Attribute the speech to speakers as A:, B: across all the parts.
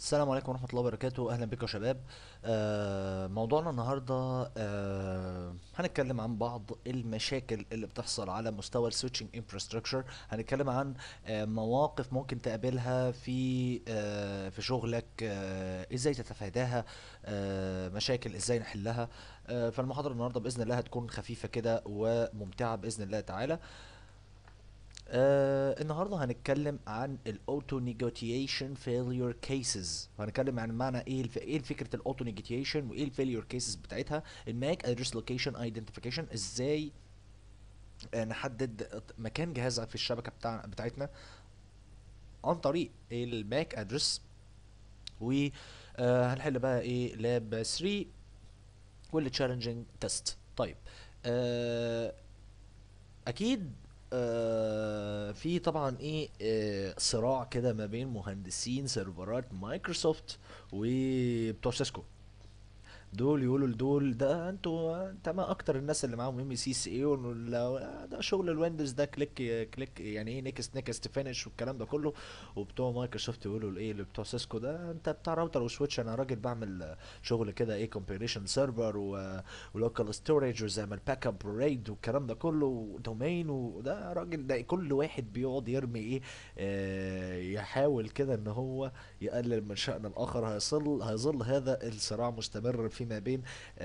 A: السلام عليكم ورحمة الله وبركاته أهلا بكم يا شباب آه موضوعنا النهاردة آه هنتكلم عن بعض المشاكل اللي بتحصل على مستوى السويتشنج انفراستراكشر هنتكلم عن آه مواقف ممكن تقابلها في آه في شغلك آه ازاي تتفاداها آه مشاكل ازاي نحلها آه فالمحاضرة النهاردة بإذن الله هتكون خفيفة كده وممتعة بإذن الله تعالى آه النهارده هنتكلم عن الاوتو نيجوتيشن فيليور كيسز هنتكلم عن معنى ايه الف... ايه فكره الاوتو نيجوتيشن وايه الفيليور كيسز بتاعتها الماك ادرس لوكيشن ايدنتيفيكيشن ازاي آه، نحدد مكان جهاز في الشبكه بتاع بتاعتنا عن طريق الماك ادرس وهنحل بقى ايه لاب 3 واللي تشالنجينج تيست طيب آه اكيد آه في طبعا ايه آه صراع كده ما بين مهندسين سيرفرات مايكروسوفت وبتوع سيسكو دول يقولوا لدول ده انتوا انت ما اكتر الناس اللي معاهم ام سي سي اي ده شغل الويندوز ده كليك كليك يعني ايه نيكست نيكست فينش والكلام ده كله وبتوع مايكروسوفت يقولوا الايه اللي بتوع سيسكو ده انت بتاع راوتر وسويتش انا راجل بعمل شغل كده ايه كومبيريشن سيرفر ولوكال ستورج وزي ما الباك اب ريد والكلام ده كله ودومين وده راجل ده كل واحد بيقعد يرمي ايه آه يحاول كده ان هو يقلل من شأن الاخر هيظل هيظل هذا الصراع مستمر فيما بين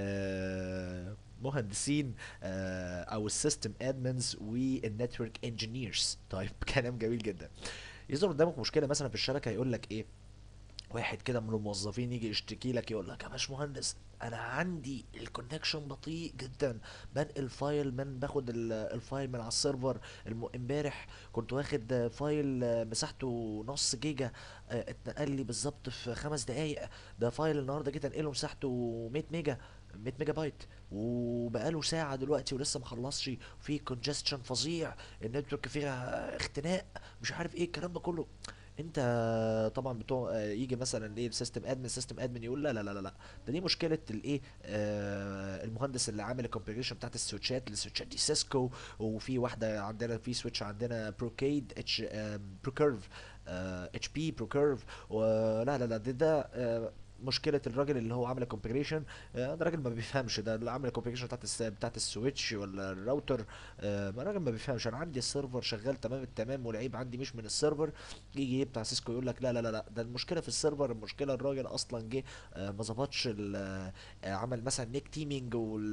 A: آه مهندسين آه او السيستم ادمنز والنتورك انجينيرز طيب كلام جميل جدا يظهر قدامك مشكله مثلا في الشبكه يقول لك ايه واحد كده من الموظفين يجي يشتكي لك يقول لك يا باشمهندس انا عندي الكونكشن بطيء جدا بنقل فايل من باخد ال- الفايل من على السيرفر الم- امبارح كنت واخد فايل آه، مساحته نص جيجا آه، اتنقل لي بالظبط في خمس دقايق ده فايل النهارده جيت انقله مساحته 100 ميجا 100 ميجا بايت وبقاله ساعة دلوقتي ولسه مخلصش في كونجستشن فظيع النتورك فيها اختناق مش عارف ايه الكلام ده كله انت طبعا بتوع آه، يجي مثلا ايه السيستم ادمن سيستم ادمن يقول لا لا لا لا لا ده دي مشكله الايه آه المهندس اللي عامل الكونفيجريشن بتاعت السويتشات السويتشات دي سيسكو وفي واحده عندنا في سويتش عندنا بروكيد اتش بروكيرف اتش بي بروكيرف ولا لا لا ده ده آه مشكله الراجل اللي هو عامل الكونفيجريشن ده راجل ما بيفهمش ده اللي عامل الكونفيجريشن بتاعت الس... بتاعت السويتش ولا الراوتر آه ما راجل ما بيفهمش انا عندي السيرفر شغال تمام التمام والعيب عندي مش من السيرفر يجي بتاع سيسكو يقول لك لا لا لا لا ده المشكله في السيرفر المشكله الراجل اصلا جه آه، ما ظبطش ال- آه، عمل مثلا نيك تيمينج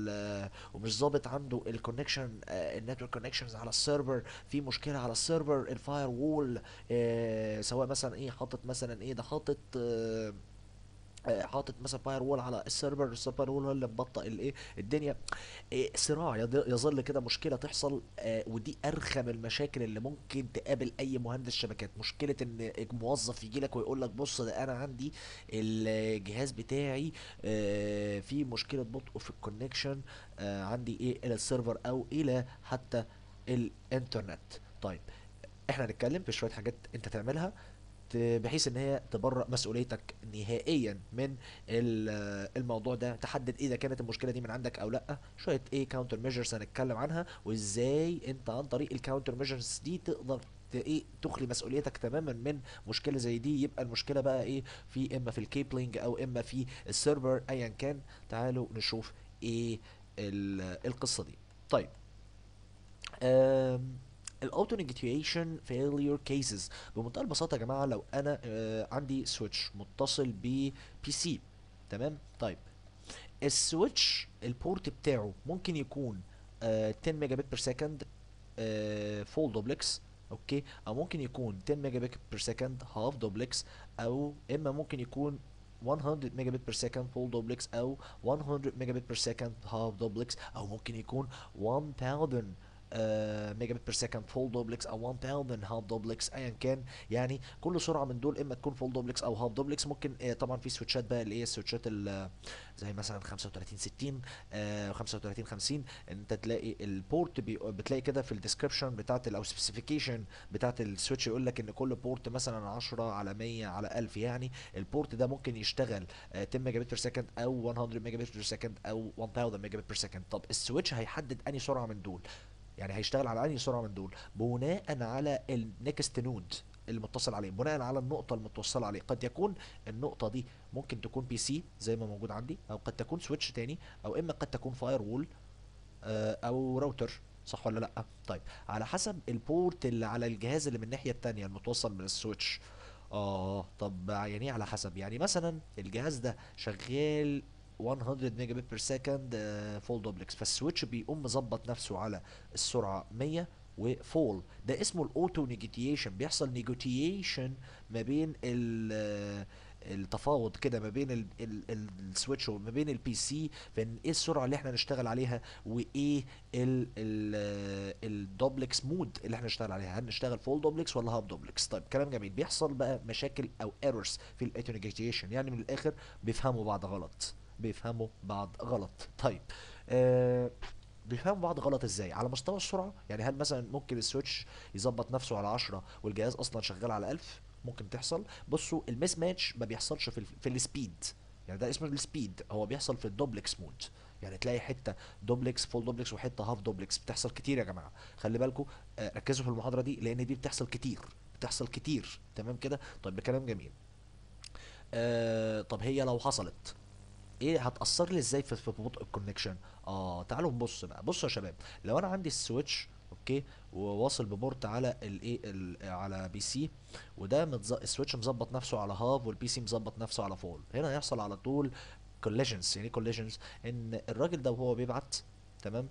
A: ومش ظابط عنده الكونكشن النتورك كونكشنز على السيرفر في مشكله على السيرفر الفاير وول سواء مثلا ايه حاطط مثلا ايه ده حاطط آه، آه، حاطط مثلا فاير وول على السيرفر السيرفر وول هو اللي مبطئ الايه الدنيا إيه صراع يض- يظل كده مشكله تحصل آه ودي ارخم المشاكل اللي ممكن تقابل اي مهندس شبكات مشكله ان موظف يجي لك ويقول لك بص ده انا عندي الجهاز بتاعي آه في مشكله بطء في الكونكشن آه عندي ايه الى السيرفر او الى حتى الانترنت طيب احنا هنتكلم في شويه حاجات انت تعملها ت- بحيث ان هي تبرأ مسؤوليتك نهائيا من ال- الموضوع ده تحدد اذا كانت المشكله دي من عندك او لا شويه ايه كاونتر ميجرز هنتكلم عنها وازاي انت عن طريق الكاونتر ميجرز دي تقدر ت- ايه تخلي مسؤوليتك تماما من مشكله زي دي يبقى المشكله بقى ايه في اما في الكيبلينج او اما في السيرفر ايا كان تعالوا نشوف ايه ال- القصه دي طيب الاوتو نيجوتيشن فيليور كيسز بمنتهى البساطه يا جماعه لو انا آه، عندي سويتش متصل ببي سي تمام طيب السويتش البورت بتاعه ممكن يكون آه، 10 ميجا بت بير سكند فول دوبلكس اوكي او ممكن يكون 10 ميجا بت بير سكند هاف دوبلكس او اما ممكن يكون 100 ميجا بت بير سكند فول دوبلكس او 100 ميجا بت بير سكند هاف دوبلكس او ممكن يكون 1000 ميجا بت بير سكند فول دوبلكس او 1000 هاف دوبلكس ايا كان يعني كل سرعه من دول اما تكون فول دوبلكس او هاف دوبلكس ممكن آه، طبعا في سويتشات بقى اللي هي السويتشات ال- زي مثلا 35 60 آه 35 50 انت تلاقي البورت بي بتلاقي كده في الديسكربشن بتاعت ال- او سبيسيفيكيشن بتاعت السويتش يقول لك ان كل بورت مثلا 10 على 100 على 1000 يعني البورت ده ممكن يشتغل آه 10 ميجا بت بير سكند او 100 ميجا بت بير سكند او 1000 ميجا بت بير سكند طب السويتش هيحدد انهي سرعه من دول يعني هيشتغل على انهي سرعه من دول بناء على النكست نود المتصل عليه بناء على النقطه المتوصله عليه قد يكون النقطه دي ممكن تكون بي سي زي ما موجود عندي او قد تكون سويتش تاني او اما قد تكون فاير وول او راوتر صح ولا لا طيب على حسب البورت اللي على الجهاز اللي من الناحيه التانيه المتوصل من السويتش اه طب يعني ايه على حسب يعني مثلا الجهاز ده شغال 100 ميجا بت بير سكند فول دوبلكس فالسويتش بيقوم مظبط نفسه على السرعه 100 وفول ده اسمه الاوتو نيجوتيشن بيحصل نيجوتيشن ما بين ال التفاوض كده ما بين ال- ال- ال- السويتش وما بين البي سي فان ايه السرعه اللي احنا نشتغل عليها وايه ال ال الدوبلكس مود اللي احنا نشتغل عليها هل نشتغل فول دوبلكس ولا هاف دوبلكس طيب كلام جميل بيحصل بقى مشاكل او ايرورز في الاوتو نيجوتيشن يعني من الاخر بيفهموا بعض غلط بيفهموا بعض غلط طيب آه بيفهموا بعض غلط ازاي على مستوى السرعه يعني هل مثلا ممكن السويتش يظبط نفسه على 10 والجهاز اصلا شغال على 1000 ممكن تحصل بصوا الميس ماتش ما بيحصلش في ال في السبيد يعني ده اسمه السبيد هو بيحصل في الدوبلكس مود يعني تلاقي حته دوبلكس فول دوبلكس وحته هاف دوبلكس بتحصل كتير يا جماعه خلي بالكم آه ركزوا في المحاضره دي لان دي بتحصل كتير بتحصل كتير تمام كده طيب بكلام جميل آه طب هي لو حصلت ايه هتأثر لي ازاي في في بطء الكونكشن اه تعالوا نبص بقى بصوا يا شباب لو انا عندي السويتش اوكي وواصل ببورت على الايه ال- على بي سي وده متز... السويتش مظبط نفسه على هاف والبي سي مظبط نفسه على فول هنا هيحصل على طول كوليجنز يعني كوليجنز ان الراجل ده وهو بيبعت تمام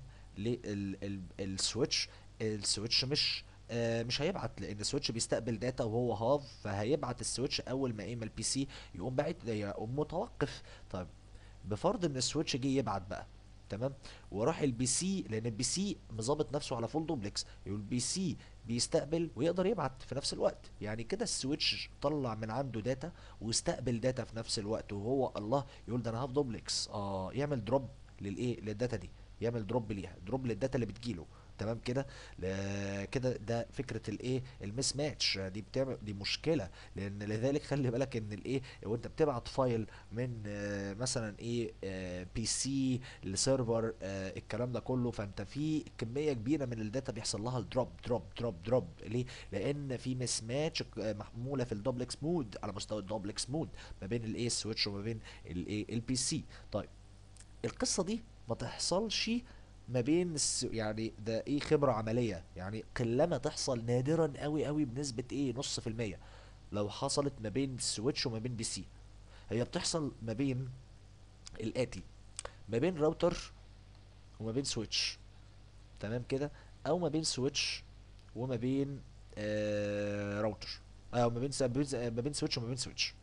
A: للسويتش السويتش مش آه مش هيبعت لان السويتش بيستقبل داتا وهو هاف فهيبعت السويتش اول ما ايه ما البي سي يقوم باعت يقوم متوقف طيب بفرض ان السويتش جه يبعت بقى تمام وراح البي سي لان البي سي مظابط نفسه على فول دوبلكس يقول البي سي بيستقبل ويقدر يبعت في نفس الوقت يعني كده السويتش طلع من عنده داتا واستقبل داتا في نفس الوقت وهو الله يقول ده انا هاف دوبلكس اه يعمل دروب للايه للداتا دي يعمل دروب ليها دروب للداتا اللي بتجيله تمام كده لا- كده ده فكره الايه المس ماتش دي بتعمل دي مشكله لان لذلك خلي بالك ان الايه وانت بتبعت فايل من آه، مثلا ايه بي سي لسيرفر آه، الكلام ده كله فانت في كميه كبيره من الداتا بيحصل لها الدروب دروب دروب دروب ليه لان في مس ماتش محموله في الدوبلكس مود على مستوى الدوبلكس مود ما بين الايه سويتش وما بين الايه البي سي طيب القصه دي ما تحصلش ما بين الس... يعني ده ايه خبره عمليه يعني قلما تحصل نادرا قوي قوي بنسبه ايه نص في الميه لو حصلت ما بين سويتش وما بين بي سي هي بتحصل ما بين الاتي ما بين راوتر وما بين سويتش تمام كده او ما بين سويتش وما بين آه راوتر او ما بين س- ما بين س- ما بين سويتش وما بين سويتش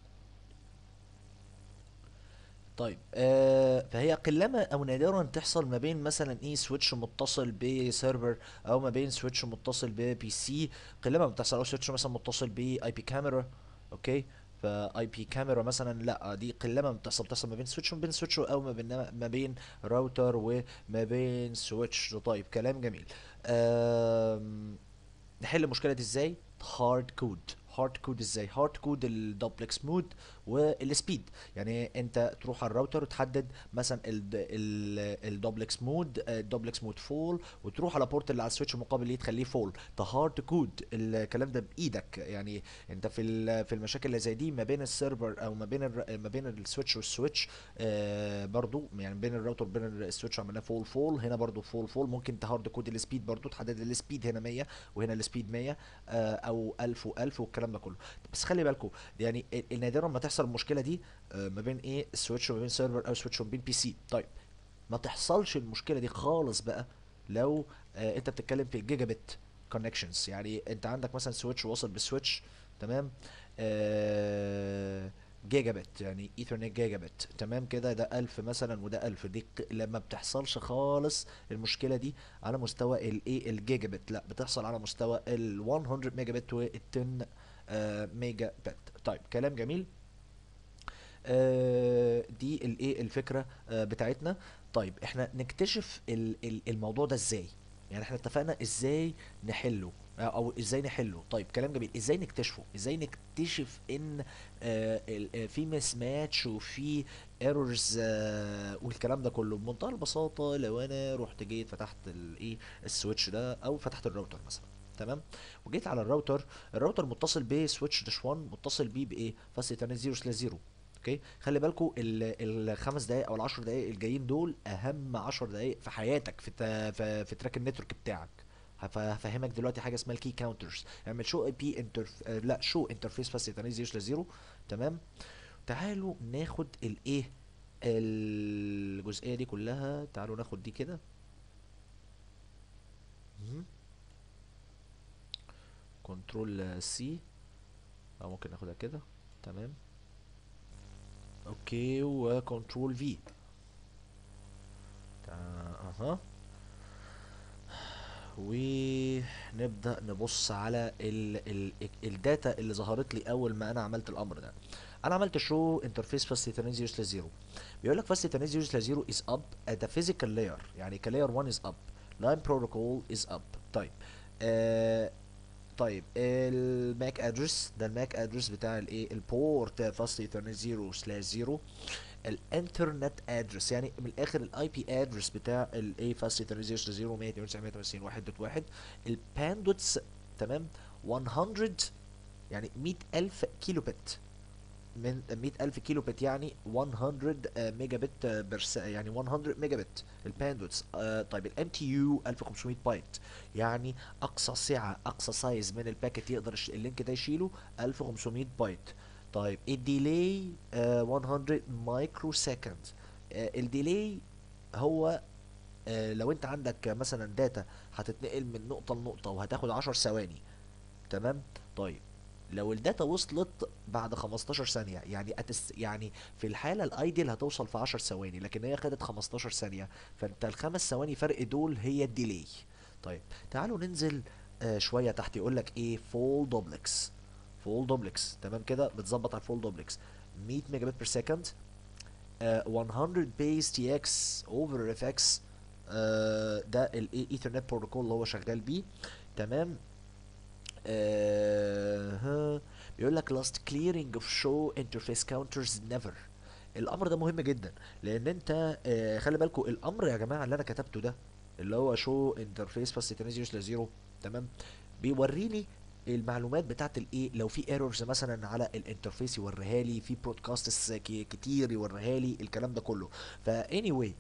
A: طيب آه فهي قلما او نادرا تحصل ما بين مثلا ايه سويتش متصل بسيرفر او ما بين سويتش متصل ببي سي قلما بتحصل او سويتش مثلا متصل باي بي كاميرا اوكي فاي بي كاميرا مثلا لا دي قلما بتحصل بتحصل ما بين سويتش وما بين سويتش او ما بين ما بين راوتر وما بين سويتش طيب كلام جميل آم، نحل المشكله دي ازاي هارد كود هارد كود ازاي هارد كود الدوبلكس مود والسبيد يعني انت تروح على الراوتر وتحدد مثلا الدوبلكس مود الدوبلكس مود فول وتروح على بورت اللي على السويتش المقابل ليه تخليه فول ده هارد كود الكلام ده بايدك يعني انت في ال- في المشاكل اللي زي دي ما بين السيرفر او ما بين الر- ما بين السويتش والسويتش آه برضو يعني بين الراوتر وبين السويتش عملناه فول فول هنا برضو فول فول ممكن تهارد كود السبيد برضو تحدد السبيد هنا 100 وهنا السبيد 100 آه او 1000 و1000 والكلام ده كله بس خلي بالكم يعني ال- نادرا ما تحصل المشكله دي آه ما بين ايه السويتش وما بين سيرفر او سويتش وما بين بي سي طيب ما تحصلش المشكله دي خالص بقى لو آه انت بتتكلم في جيجا بت كونكشنز يعني انت عندك مثلا سويتش واصل بسويتش تمام آه جيجا بت يعني ايثرنت جيجا بت تمام كده ده 1000 مثلا وده 1000 دي ق- لما بتحصلش خالص المشكله دي على مستوى الايه الجيجا بت لا بتحصل على مستوى ال 100 ميجا بت وال 10 آه ميجا بت طيب كلام جميل آه، دي الايه الفكره آه، بتاعتنا طيب احنا نكتشف ال- ال- الموضوع ده ازاي يعني احنا اتفقنا ازاي نحله آه، او ازاي نحله طيب كلام جميل ازاي نكتشفه ازاي نكتشف ان آه، ال- آه، في مس ماتش وفي ايرورز والكلام ده كله بمنتهى البساطه لو انا رحت جيت فتحت الايه السويتش ده او فتحت الراوتر مثلا تمام وجيت على الراوتر الراوتر متصل بسويتش داش 1 متصل بيه بايه فاست ايثرنت 0 سلاش 0 اوكي خلي بالكوا ال- الخمس دقايق او العشر دقايق الجايين دول اهم عشر دقايق في حياتك في تا- في, في تراك النتورك بتاعك هف- هفهمك دلوقتي حاجه اسمها الكي كاونترز اعمل شو اي بي انتر لا شو انترفيس فاست ايثرنت 0 سلاش 0 تمام تعالوا ناخد الايه الجزئيه دي كلها تعالوا ناخد دي كده كنترول سي او ممكن ناخدها كده تمام اوكي وكنترول في اها ونبدأ نبص على ال ال الداتا اللي ظهرت لي اول ما انا عملت الامر ده انا عملت شو انترفيس فاست ايثرنت 0 سلاش 0 بيقول لك فاست ايثرنت 0 سلاش 0 is up at the physical layer يعني كلاير 1 is up line protocol is up طيب آه طيب الماك ادرس ده الماك ادرس بتاع الايه البورت فاست ايثرنت 0 سلاش 0 الانترنت ادرس يعني من الاخر الاي بي ادرس بتاع الايه فاست ايثرنت 0 سلاش 0 192 الباندوتس تمام 100 يعني 100000 كيلو بت من 100000 كيلو بت يعني 100 آه، ميجا بت آه، برس يعني 100 ميجا بت الباندوتس آه طيب الام تي يو 1500 بايت يعني اقصى سعه اقصى سايز من الباكت يقدر الش- اللينك ده يشيله 1500 بايت طيب الديلي آه 100 مايكرو سكند آه الديلي هو آه لو انت عندك مثلا داتا هتتنقل من نقطه لنقطه وهتاخد 10 ثواني تمام طيب لو الداتا وصلت بعد 15 ثانية يعني أتس يعني في الحالة الايديال هتوصل في 10 ثواني لكن هي خدت 15 ثانية فانت الخمس ثواني فرق دول هي الديلي طيب تعالوا ننزل آه شوية تحت يقول لك ايه فول دوبلكس فول دوبلكس تمام كده بتظبط على الفول دوبلكس 100 ميجا بت بير سكند 100 بيز تي اكس اوفر اف اكس ده الايثرنت بروتوكول اللي هو شغال بيه تمام آه ها بيقول لك last clearing of show interface counters never الامر ده مهم جدا لان انت آه خلي بالكوا الامر يا جماعه اللي انا كتبته ده اللي هو show interface بس زيرو زيرو تمام بيوريني المعلومات بتاعت الايه لو في ايرورز مثلا على الانترفيس يوريها لي في برودكاستس كتير يوريها لي الكلام ده كله فا anyway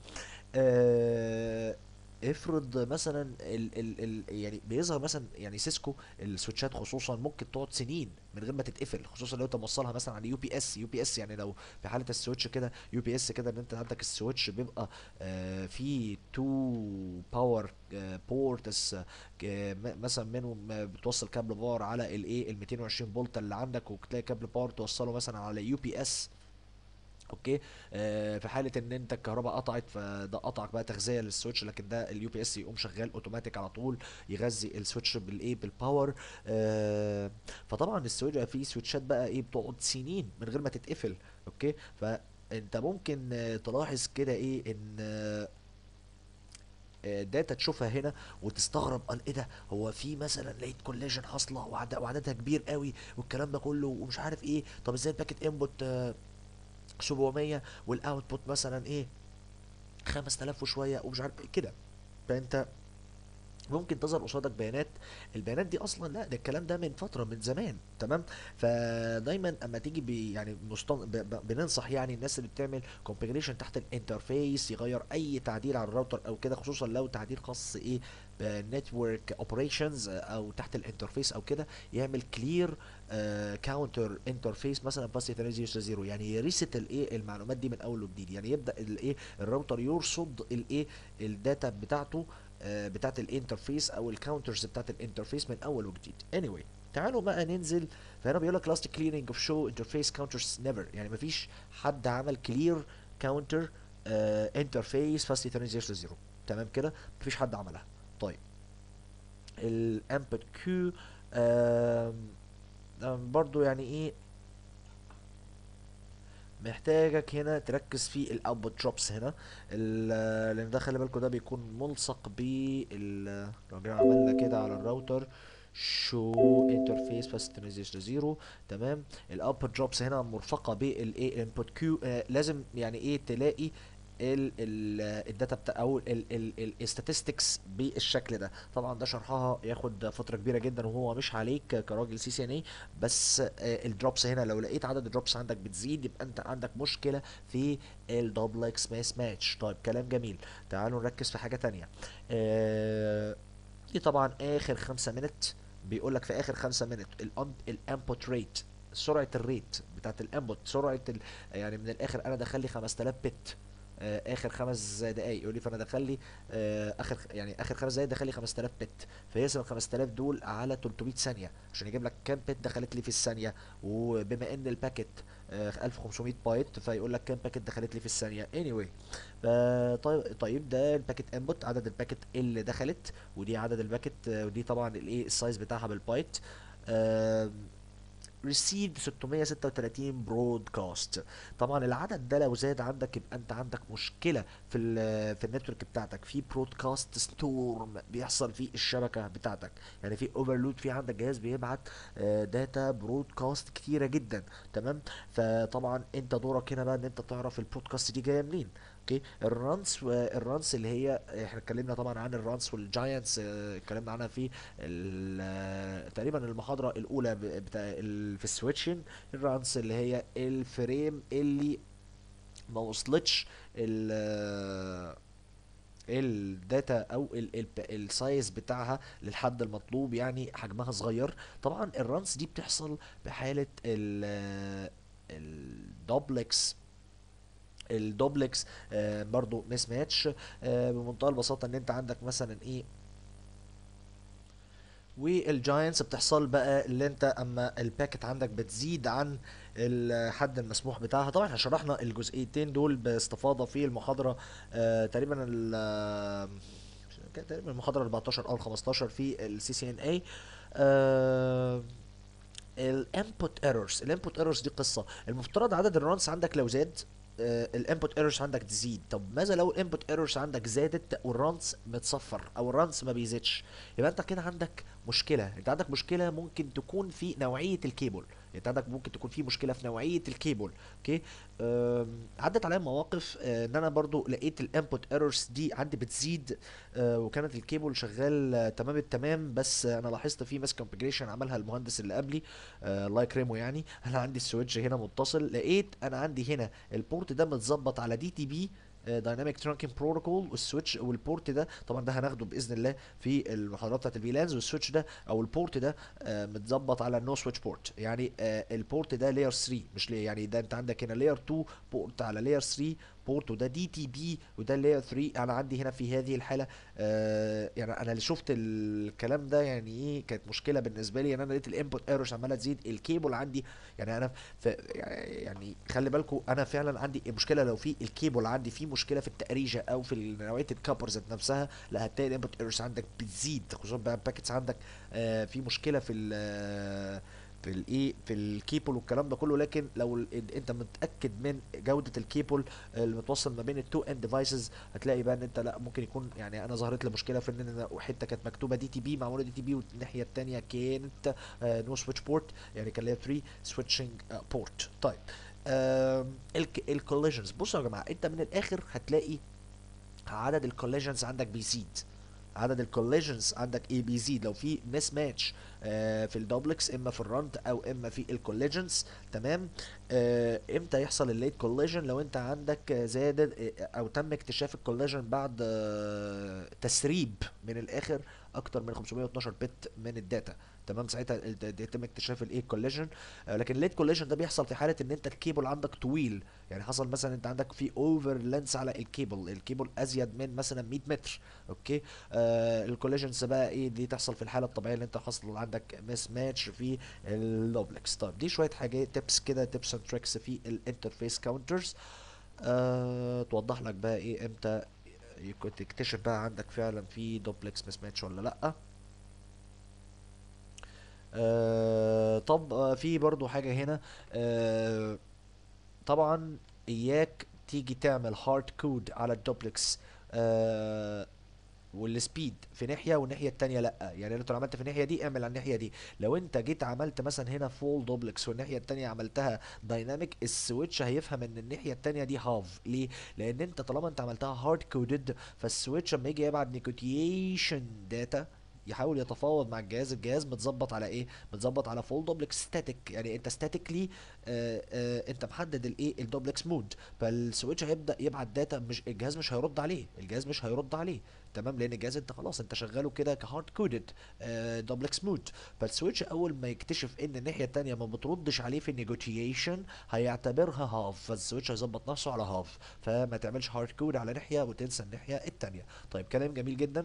A: آه افرض مثلا ال ال ال يعني بيظهر مثلا يعني سيسكو السويتشات خصوصا ممكن تقعد سنين من غير ما تتقفل خصوصا لو انت موصلها مثلا على يو بي اس يو بي اس يعني لو في حاله السويتش كده يو بي اس كده ان انت عندك السويتش بيبقى آه في تو باور بورتس مثلا منهم آه، بتوصل كابل باور على الايه ال 220 فولت اللي عندك وتلاقي كابل باور توصله مثلا على يو بي اس اوكي آه في حاله ان انت الكهرباء قطعت فده قطعك بقى تغذيه للسويتش لكن ده اليو بي اس يقوم شغال اوتوماتيك على طول يغذي السويتش بالايه بالباور آه فطبعا السويتش في سويتشات بقى ايه بتقعد سنين من غير ما تتقفل اوكي فانت ممكن آه تلاحظ كده ايه ان آه آه، داتا تشوفها هنا وتستغرب قال ايه ده هو في مثلا لقيت كولاجين حاصله وعد- وعددها كبير قوي والكلام ده كله ومش عارف ايه طب ازاي الباكت انبوت 700 والاوتبوت مثلا ايه 5000 وشويه ومش عارف إيه كده فانت ممكن تظهر قصادك بيانات البيانات دي اصلا لا ده الكلام ده من فتره من زمان تمام فدايما اما تيجي بي يعني مستن... ب... ب... بننصح يعني الناس اللي بتعمل كونفيجريشن تحت الانترفيس يغير اي تعديل على الراوتر او كده خصوصا لو تعديل خاص ايه بنتورك اوبريشنز او تحت الانترفيس او كده يعمل كلير كاونتر انترفيس مثلا باس 300 يعني يريست الايه المعلومات دي من اول وجديد يعني يبدا الايه الراوتر يرصد الايه الداتا بتاعته آه، بتاعت الانترفيس او الكاونترز بتاعت الانترفيس من اول وجديد anyway تعالوا بقى ننزل فهنا بيقول لك last clearing of show interface counters never يعني مفيش حد عمل clear counter انترفيس فاست ايثرنت 0 0 تمام كده مفيش حد عملها طيب الامبت كيو برضو يعني ايه محتاجك هنا تركز في الاوتبوت دروبس هنا ال- لان ده خلي بالكوا ده بيكون ملصق بال لو جينا عملنا كده على الراوتر شو انترفيس بس ترانزيشن زيرو تمام الاوتبوت دروبس هنا مرفقه بالايه الانبوت كيو آه لازم يعني ايه تلاقي الداتا بتاع او الستاتستكس بالشكل ده طبعا ده شرحها ياخد فتره كبيره جدا وهو مش عليك كراجل سي سي ان اي بس الدروبس هنا لو لقيت عدد الدروبس عندك بتزيد يبقى انت عندك مشكله في الدوبلكس ماس ماتش طيب كلام جميل تعالوا نركز في حاجه تانية آه، دي طبعا اخر خمسة منت بيقول لك في اخر خمسة منت الانبوت ريت سرعه الريت بتاعت الانبوت سرعه ال... يعني من الاخر انا دخل لي 5000 بت آه، اخر خمس دقايق يقول لي فانا دخل لي آه، اخر يعني اخر خمس دقايق دخل لي 5000 بت فيقسم ال 5000 دول على 300 ثانيه عشان يجيب لك كام بت دخلت لي في الثانيه وبما ان الباكت آه، 1500 بايت فيقول لك كام باكت دخلت لي في الثانيه anyway ف- طيب طيب ده الباكت انبوت عدد الباكت اللي دخلت ودي عدد الباكت آه، ودي طبعا الايه السايز بتاعها بالبايت آم، received 636 برودكاست طبعا العدد ده لو زاد عندك يبقى انت عندك مشكله في ال في النتورك بتاعتك في برودكاست ستورم بيحصل في الشبكه بتاعتك يعني في اوفرلود في عندك جهاز بيبعت داتا برودكاست كتيره جدا تمام فطبعا انت دورك هنا بقى ان انت تعرف البرودكاست دي جايه منين اوكي الرانس والرانس اللي هي احنا اتكلمنا طبعا عن الرانس والجاينتس اه، اتكلمنا عنها في ال- اه، تقريبا المحاضره الاولى ب- بتاع ال- في السويتشنج الرانس اللي هي الفريم اللي ما وصلتش ال الداتا او ال- ال- السايز بتاعها للحد المطلوب يعني حجمها صغير طبعا الرانس دي بتحصل بحالة ال الدوبلكس الدوبلكس آه، برضو مس ماتش آه، بمنتهى البساطة ان انت عندك مثلا ايه والجاينتس بتحصل بقى اللي انت اما الباكت عندك بتزيد عن الحد المسموح بتاعها طبعا احنا شرحنا الجزئيتين دول باستفاضه في المحاضره آه تقريبا ال كانت تقريبا المحاضره 14 او 15 في السي سي ان اي الانبوت ايرورز الانبوت ايرورز دي قصه المفترض عدد الرانس عندك لو زاد الانبوت ايرورز عندك تزيد طب ماذا لو الانبوت ايرورز عندك زادت والرانس متصفر او الرانس ما بيزيدش يبقى انت كده عندك مشكله انت عندك مشكله ممكن تكون في نوعيه الكيبل انت عندك ممكن تكون في مشكله في نوعيه الكيبل اوكي أم، عدت عليا مواقف آه، ان انا برضو لقيت الانبوت ايرورز دي عندي بتزيد آه، وكانت الكيبل شغال آه، تمام التمام بس آه، انا لاحظت في مس كونفيجريشن عملها المهندس اللي قبلي آه، الله يكرمه يعني انا عندي السويتش هنا متصل لقيت انا عندي هنا البورت ده متظبط على دي تي بي دايناميك ترانكينج بروتوكول والسويتش والبورت ده طبعا ده هناخده باذن الله في المحاضرات بتاعت الفيلانز والسويتش ده او البورت ده آه، متظبط على النو سويتش بورت يعني آه، البورت ده لاير 3 مش ليه يعني ده انت عندك هنا لاير 2 بورت على لاير 3 بورت وده دي تي بي وده لاير 3 انا عندي هنا في هذه الحاله آه يعني انا اللي شفت الكلام ده يعني ايه كانت مشكله بالنسبه لي ان انا لقيت الانبوت ايرورز عماله تزيد الكيبل عندي يعني انا في يعني خلي بالكم انا فعلا عندي مشكله لو في الكيبل عندي في مشكله في التأريجة او في نوعيه الكابر ذات نفسها لا هتلاقي الانبوت ايرورز عندك بتزيد خصوصا بقى الباكتس عندك آه في مشكله في ال في الايه في الكيبل والكلام ده كله لكن لو ال- انت متاكد من جوده الكيبل المتوصل ما بين التو اند ديفايسز هتلاقي بقى ان انت لا ممكن يكون يعني انا ظهرت لي مشكله في ان انا حته كانت مكتوبه دي تي بي معموله دي تي بي والناحيه الثانيه كانت نو سويتش بورت يعني كان ليها 3 سويتشنج بورت طيب الكوليجنز بصوا يا جماعه انت من الاخر هتلاقي عدد الكوليجنز عندك بيزيد عدد الكوليجنز عندك ايه بيزيد لو في مس ماتش في الدوبلكس اما في الرنت او اما في الكوليجنز تمام آه امتى يحصل الليت كوليجن لو انت عندك آه، زادت آه، او تم اكتشاف الكوليجن بعد آه تسريب من الاخر اكتر من 512 بت من الداتا تمام ساعتها ال- ده- ده يتم اكتشاف الايه كوليجن آه لكن الليت كوليجن ده بيحصل في حاله ان انت الكيبل عندك طويل يعني حصل مثلا انت عندك في اوفر لينس على الكيبل الكيبل ازيد من مثلا 100 متر اوكي آه الكوليجنز بقى ايه دي تحصل في الحاله الطبيعيه اللي انت حصل عندك مس ماتش في اللوبلكس طيب دي شويه حاجات تبس كده تبس اند تريكس في الانترفيس كاونترز آه توضح لك بقى ايه امتى يكون تكتشف بقى عندك فعلا في دوبلكس مس ماتش ولا لا آه طب آه في برضو حاجة هنا آه طبعا اياك تيجي تعمل هارد كود على الدوبلكس آه والسبيد في ناحيه والناحيه التانيه لا يعني انت لو عملت في الناحيه دي اعمل على الناحيه دي لو انت جيت عملت مثلا هنا فول دوبلكس والناحيه التانيه عملتها دايناميك السويتش هيفهم ان الناحيه التانيه دي هاف ليه لان انت طالما انت عملتها هارد كودد فالسويتش لما يجي يبعت نيكوتيشن داتا يحاول يتفاوض مع الجهاز الجهاز متظبط على ايه متظبط على فول دوبلكس ستاتيك يعني انت ستاتيكلي آه آه انت محدد الايه الدوبلكس مود فالسويتش هيبدا يبعت داتا مش الجهاز مش هيرد عليه الجهاز مش هيرد عليه تمام لان الجهاز انت خلاص انت شغاله كده كهارد كودد دوبلكس مود فالسويتش اول ما يكتشف ان الناحيه التانيه ما بتردش عليه في النيجوتيشن هيعتبرها هاف فالسويتش هيظبط نفسه على هاف فما تعملش هارد كود على ناحيه وتنسى الناحيه التانيه طيب كلام جميل جدا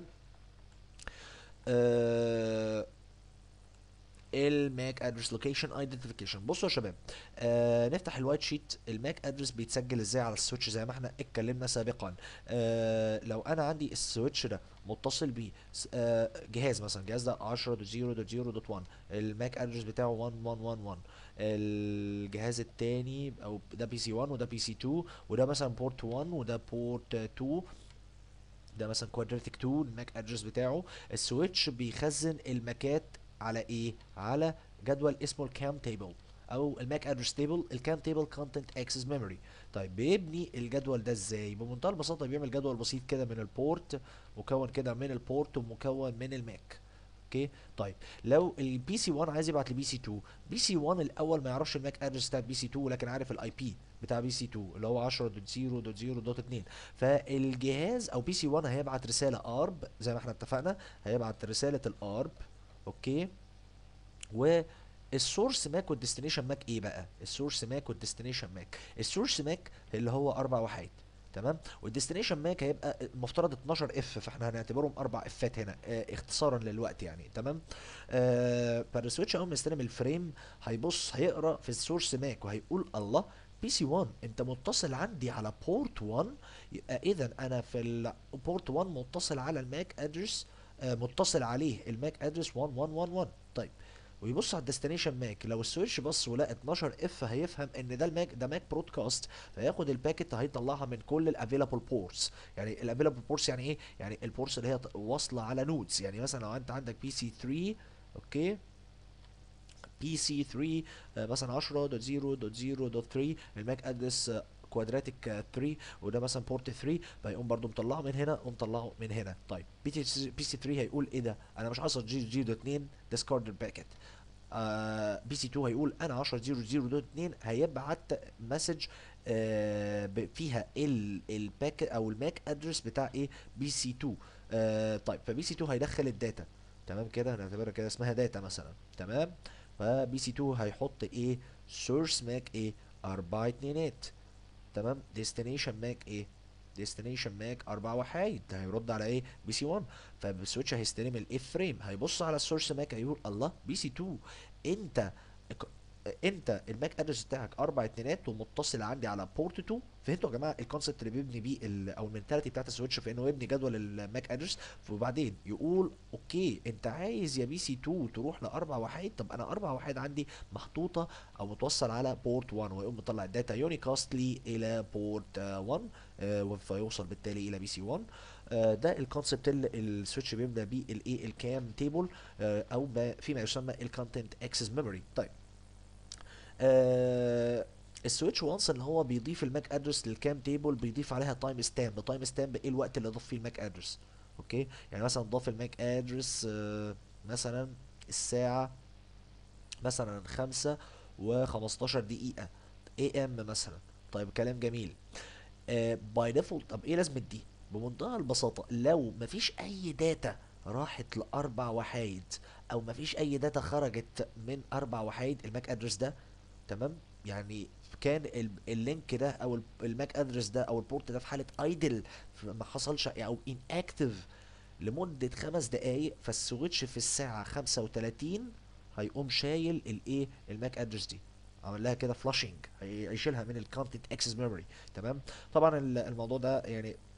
A: آه الماك ادرس لوكيشن ايدنتيفيكيشن بصوا يا شباب آه نفتح الوايت شيت الماك ادرس بيتسجل ازاي على السويتش زي ما احنا اتكلمنا سابقا آه لو انا عندي السويتش ده متصل بيه آه جهاز مثلا الجهاز ده 10.0.0.1 الماك ادرس بتاعه 1111 الجهاز التاني او ده بي سي 1 وده بي سي 2 وده مثلا بورت 1 وده بورت 2 ده مثلا كوادراتيك 2 الماك ادرس بتاعه السويتش بيخزن الماكات على ايه على جدول اسمه الكام تيبل او الماك ادرس تيبل الكام تيبل كونتنت اكسس ميموري طيب بيبني الجدول ده ازاي بمنتهى البساطه بيعمل جدول بسيط كده من البورت مكون كده من البورت ومكون من الماك اوكي طيب لو البي سي 1 عايز يبعت لبي سي 2 بي سي 1 الاول ما يعرفش الماك ادرس بتاع بي سي 2 ولكن عارف الاي بي بتاع بي سي 2 اللي هو 10.0.0.2 فالجهاز او بي سي 1 هيبعت رساله ارب زي ما احنا اتفقنا هيبعت رساله الارب اوكي والسورس ماك والديستنيشن ماك ايه بقى السورس ماك والديستنيشن ماك السورس ماك اللي هو اربع وحيد تمام والديستنيشن ماك هيبقى المفترض 12 اف فاحنا هنعتبرهم اربع افات هنا اه اختصارا للوقت يعني تمام آه فالسويتش اول ما يستلم الفريم هيبص هيقرا في السورس ماك وهيقول الله بي سي 1 انت متصل عندي على بورت 1 يبقى اذا انا في البورت 1 متصل على الماك ادرس آه متصل عليه الماك ادرس 1111 طيب ويبص على الديستنيشن ماك لو السويتش بص ولقى 12 اف هيفهم ان ده الماك ده ماك برودكاست فياخد الباكت هيطلعها من كل الافيلابل بورتس يعني الافيلابل بورتس يعني ايه يعني البورتس اللي هي واصله على نودز يعني مثلا لو انت عندك بي سي 3 اوكي بي سي 3 آه مثلا 10.0.0.3 الماك ادرس كوادراتيك 3 وده مثلا بورت 3 فيقوم برضو مطلعه من هنا ومطلعه من هنا طيب بي سي بي سي 3 هيقول ايه ده انا مش عايز جي جي دوت 2 ديسكارد الباكت آه بي سي 2 هيقول انا 10 0 0 دوت 2 هيبعت مسج آه فيها الباك او الماك ادرس بتاع ايه بي سي 2 آه طيب فبي سي 2 هيدخل الداتا تمام كده هنعتبرها كده اسمها داتا مثلا تمام فبي سي 2 هيحط ايه سورس ماك ايه اربع اتنينات تمام ديستنيشن ماك ايه ديستنيشن ماك اربع وحايد هيرد على ايه بي سي 1 فالسويتش هيستلم الاف فريم هيبص على السورس ماك هيقول الله بي سي 2 انت انت الماك ادرس بتاعك اربع اتنينات ومتصل عندي على بورت 2 فهمتوا يا جماعه الكونسيبت اللي بيبني بيه او المنتاليتي بتاعت السويتش في انه يبني جدول الماك ادرس وبعدين يقول اوكي انت عايز يا بي سي 2 تروح لاربع وحيد طب انا اربع وحيد عندي محطوطه او متوصل على بورت 1 ويقوم مطلع الداتا يونيكاستلي الى بورت 1 آه فيوصل بالتالي الى بي سي 1 آه ده الكونسبت اللي السويتش بيبدا بيه الايه الكام تيبل آه او ما فيما يسمى الكونتنت اكسس ميموري طيب آه السويتش وانس ان هو بيضيف الماك ادرس للكام تيبل بيضيف عليها تايم ستامب تايم ستامب ايه الوقت اللي ضاف فيه الماك ادرس اوكي يعني مثلا ضاف الماك ادرس آه مثلا الساعه مثلا خمسة وخمستاشر دقيقة اي ام مثلا طيب كلام جميل باي uh, ديفولت طب ايه لازمة دي بمنتهى البساطة لو مفيش اي داتا راحت لاربع وحايد او مفيش اي داتا خرجت من اربع وحايد الماك ادرس ده تمام يعني كان اللينك ده او الماك ادرس ده او البورت ده في حاله ايدل ما حصلش او ان اكتف لمده خمس دقائق فالسويتش في الساعه 35 هيقوم شايل الايه الماك ادرس دي عمل لها كده فلاشنج هيشيلها من الكونتنت اكسس ميموري تمام طبعا الموضوع ده يعني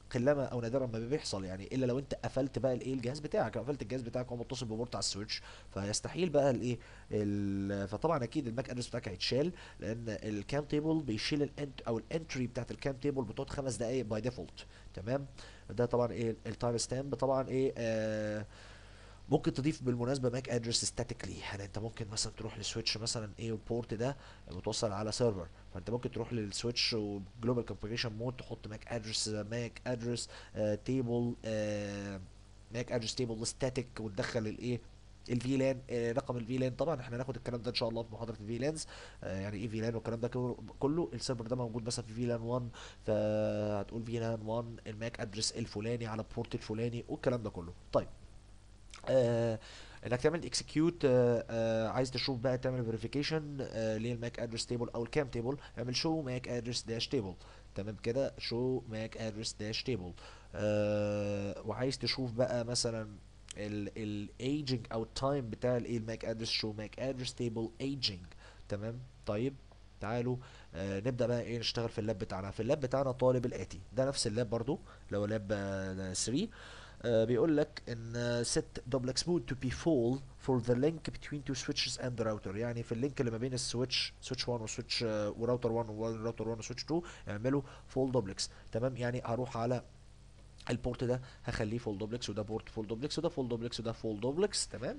A: قلما او نادرا ما بيحصل يعني الا لو انت قفلت بقى الايه الجهاز بتاعك لو قفلت الجهاز بتاعك وهو متصل ببورت على السويتش فيستحيل بقى الايه ال- فطبعا اكيد الماك ادرس بتاعك هيتشال لان الكام تيبل بيشيل الانت او الانتري بتاعت الكام تيبل بتقعد خمس دقائق باي ديفولت تمام ده طبعا ايه التايم ستامب طبعا ايه آه ممكن تضيف بالمناسبه ماك ادرس ستاتيكلي يعني انت ممكن مثلا تروح للسويتش مثلا ايه البورت ده متوصل على سيرفر فانت ممكن تروح للسويتش وجلوبال كونفيجريشن مود تحط ماك ادرس ماك ادرس تيبل ماك ادرس تيبل ستاتيك وتدخل الايه الفي لان رقم الفي لان طبعا احنا هناخد الكلام ده ان شاء الله في محاضره الفي لانز يعني ايه في لان والكلام ده كله- كله السيرفر ده موجود مثلا في في لان 1 فهتقول في لان 1 الماك ادرس الفلاني على البورت الفلاني والكلام ده كله طيب آه انك تعمل اكسكيوت آه آه عايز تشوف بقى تعمل فيريفيكيشن آه للماك ادرس تيبل او الكام تيبل اعمل شو ماك ادرس داش تيبل تمام كده شو ماك ادرس داش تيبل وعايز تشوف بقى مثلا الايجنج او التايم بتاع الايه الماك ادرس شو ماك ادرس تيبل ايجنج تمام طيب تعالوا آه نبدا بقى ايه نشتغل في اللاب بتاعنا في اللاب بتاعنا طالب الاتي ده نفس اللاب برضو لو لاب آه 3 آه بيقول لك ان set duplex mode to be full for the link between two switches and the router يعني في اللينك اللي ما بين السويتش سويتش 1 وسويتش آه وراوتر 1 وراوتر 1 وسويتش 2 اعملوا full duplex تمام يعني هروح على البورت ده هخليه فول دوبلكس وده بورت فول دوبلكس وده فول دوبلكس وده فول دوبلكس تمام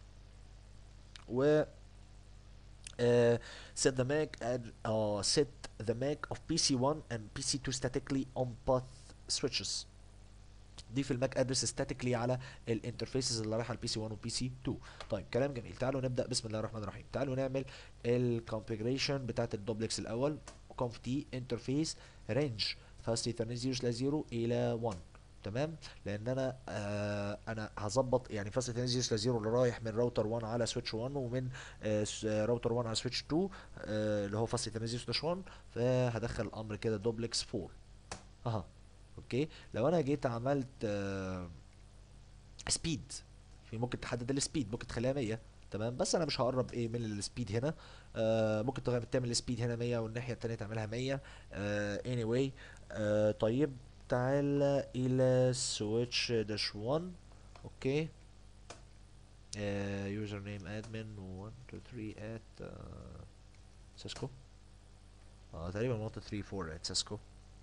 A: و uh, set the Mac add uh, set the Mac of PC1 and PC2 statically on path switches ضيف الماك ادرس ستاتيكلي على الانترفيسز اللي رايحه البي سي 1 وبي سي 2 طيب كلام جميل تعالوا نبدا بسم الله الرحمن الرحيم تعالوا نعمل الكونفيجريشن بتاعت الدوبلكس الاول conf t انترفيس رينج فاست ايثرنت 0 سلاش 0 الى 1 تمام لان انا آه انا هظبط يعني فاست ايثرنت 0 سلاش 0 اللي رايح من راوتر 1 على سويتش 1 ومن آه س- آه، راوتر 1 على سويتش 2 آه اللي هو فاست ايثرنت 0 سلاش 1 فهدخل الامر كده دوبلكس 4 اها اوكي لو انا جيت عملت آه سبيد في ممكن تحدد السبيد ممكن تخليها 100 تمام بس انا مش هقرب ايه من السبيد هنا آه ممكن تغ- تعمل السبيد هنا 100 والناحيه التانيه تعملها 100 آه anyway آه طيب تعال الى سويتش داش 1 اوكي يوزر نيم ادمن 1 2 3 ات سيسكو اه تقريبا 1 2 3 4 ات سيسكو